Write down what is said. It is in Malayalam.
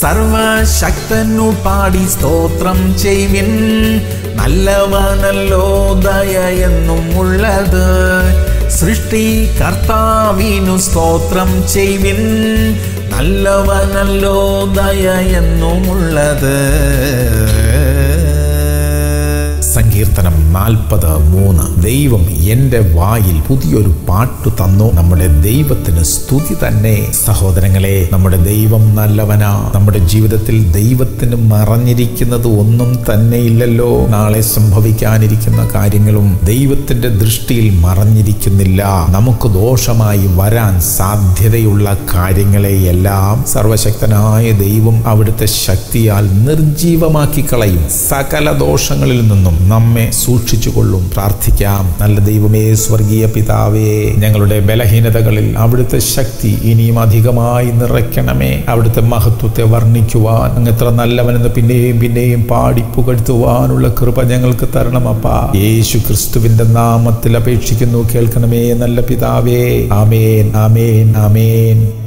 സർവശക്തനു പാടി സ്തോത്രം ചെയ്വിൻ നല്ലവനല്ലോ ദയ എന്നും ഉള്ളത് സൃഷ്ടി കർത്താവിനു സ്തോത്രം ചെയ്വിൻ നല്ലവനല്ലോ ദയ എന്നുമുള്ളത് സങ്കീർത്തനം നാൽപ്പത് മൂന്ന് ദൈവം എൻ്റെ വായിൽ പുതിയൊരു പാട്ടു തന്നു നമ്മുടെ ദൈവത്തിന് സ്തുതി തന്നെ സഹോദരങ്ങളെ നമ്മുടെ ദൈവം നല്ലവനാ നമ്മുടെ ജീവിതത്തിൽ ദൈവത്തിന് മറഞ്ഞിരിക്കുന്നത് ഒന്നും തന്നെ ഇല്ലല്ലോ നാളെ സംഭവിക്കാനിരിക്കുന്ന കാര്യങ്ങളും ദൈവത്തിന്റെ ദൃഷ്ടിയിൽ മറഞ്ഞിരിക്കുന്നില്ല നമുക്ക് ദോഷമായി വരാൻ സാധ്യതയുള്ള കാര്യങ്ങളെയെല്ലാം സർവശക്തനായ ദൈവം അവിടുത്തെ ശക്തിയാൽ നിർജീവമാക്കി കളയും സകല ദോഷങ്ങളിൽ നിന്നും നമ്മെ സൂക്ഷിച്ചുകൊള്ളും പ്രാർത്ഥിക്കാം നല്ല ദൈവമേ സ്വർഗീയ പിതാവേ ഞങ്ങളുടെ ബലഹീനതകളിൽ അവിടുത്തെ ശക്തി ഇനിയും അധികമായി നിറയ്ക്കണമേ അവിടുത്തെ മഹത്വത്തെ വർണ്ണിക്കുവാൻ അങ്ങ് എത്ര നല്ലവനെന്ന് പിന്നെയും പിന്നെയും പാടി പുകഴ്ത്തുവാനുള്ള കൃപ ഞങ്ങൾക്ക് തരണമപ്പാ യേശു ക്രിസ്തുവിന്റെ നാമത്തിൽ അപേക്ഷിക്കുന്നു കേൾക്കണമേ നല്ല പിതാവേ ആമേൻ ആമേൻ ആമേൻ